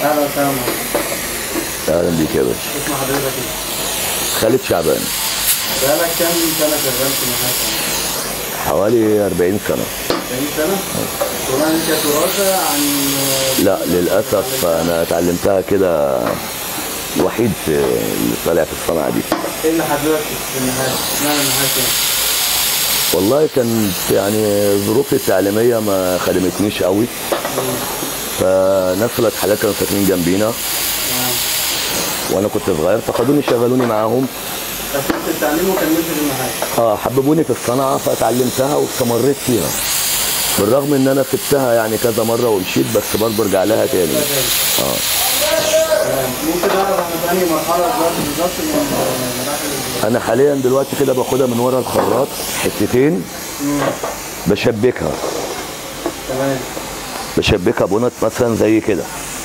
اهلا وسهلا اهلا بيك يا باشا اسم حضرتك ايه؟ خالد شعبان بقالك كام سنة شغال في النحاس؟ حوالي 40 سنه 40 سنة؟ شغلانة دي كانت وراثة عن لا للاسف انا اتعلمتها كده وحيد في اللي طالع في الصنعه دي ايه اللي حضرتك في النحاس؟ اشمعنى النحاس يعني؟ والله كانت يعني ظروفي التعليميه ما خدمتنيش قوي فناس الحاجات كانوا ساكنين جنبينا وانا كنت صغير فخدوني شغلوني معاهم بس انت التعليم وكملت في النحاس اه حببوني في الصنعه فتعلمتها واستمريت فيها بالرغم ان انا سبتها يعني كذا مره ومشيت بس برضه ارجع لها تاني اه تمام. ممكن اعرف احنا في انهي مرحلة دلوقتي بالظبط من مراحل انا حاليا دلوقتي كده باخدها من ورا الخراط حتتين بشبكها تمام بشبكها بونت مثلا زي كده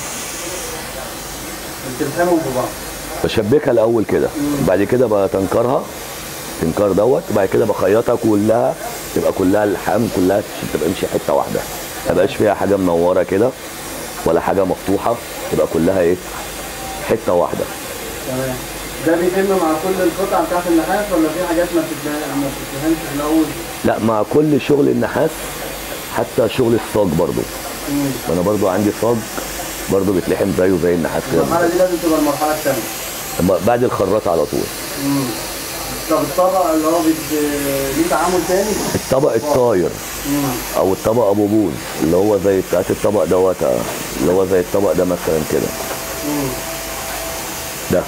بتلحمهم ببعض بشبكها الاول كده بعد كده بتنكرها تنكر دوت وبعد كده بخيطها كلها تبقى كلها اللحام كلها عشان تبقى مشي حته واحده ما بقاش فيها حاجه منوره كده ولا حاجه مفتوحه تبقى كلها ايه حته واحده تمام ده بيتم مع كل القطع بتاعت النحاس ولا في حاجات ما بتتبه- ما بتتفهمش في الاول؟ لا مع كل شغل النحاس حتى شغل الصاج برضو مم. وانا برضو عندي صاج برضو بيتلحم زيه زي النحاس كده المرحلة دي لازم تبقى المرحلة الثانية أما بعد الخراط على طول طب الطبق اللي هو بيت... ليه تعامل تاني؟ الطبق الطاير مم. او الطبق ابو بوز اللي هو زي بتاعت الطبق دوت آه، اللي هو زي الطبق ده مثلا كده مم. ده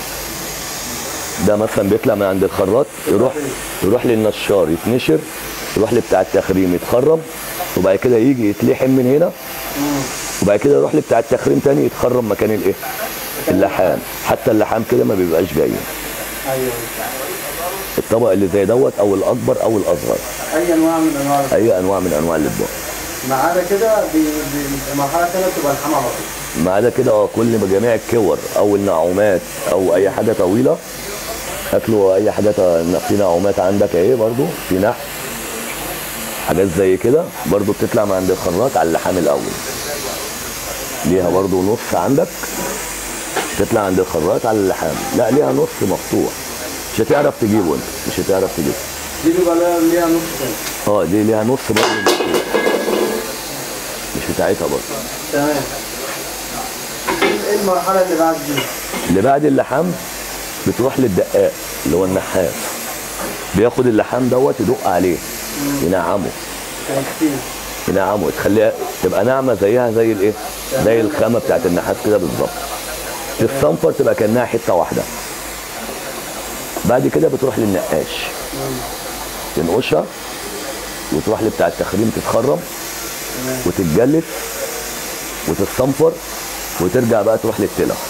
ده مثلا بيطلع من عند الخراط يروح يروح للنشار يتنشر يروح لبتاع التخريم يتخرم وبعد كده يجي يتلحم من هنا وبعد كده يروح لبتاع التخريم تاني يتخرم مكان الايه اللحام حتى اللحام كده ما بيبقاش باين ايوه الطبق اللي زي دوت او الاكبر او الاصغر اي انواع من انواع الرز. اي انواع من انواع الاطباق ما عدا كده بي... بي... المرحلة الثانية بتبقى الحمى على طول ما عدا كده اه كل ما جميع الكور او النعومات او اي حاجه طويله هاتلوا اي حاجه ط- في نعومات عندك اهي برضو في نحت حاجات زي كده برضو بتطلع من عند الخراط على اللحام الاول ليها برضو نص عندك تطلع عند الخراط على اللحام لا ليها نص مفتوح مش هتعرف تجيبه انت مش هتعرف تجيبه دي بيبقى لها ليها نص تاني اه دي ليها نص برضو مفتوح مش بتاعتها برضو تمام ايه المرحلة اللي بعد دي؟ اللي بعد اللحام بتروح للدقاق اللي هو النحاس بياخد اللحام دوت يدق عليه ينعمه كان كتير ينعمه تخليها تبقى ناعمه زيها زي الايه زي الخامه بتاعت النحاس كده بالظبط تتصنفر تبقى كانها حته واحده بعد كده بتروح للنقاش تنقشها وتروح لبتاع التخريم تتخرم وتتجلد وتتصنفر وترجع بقى تروح للتلة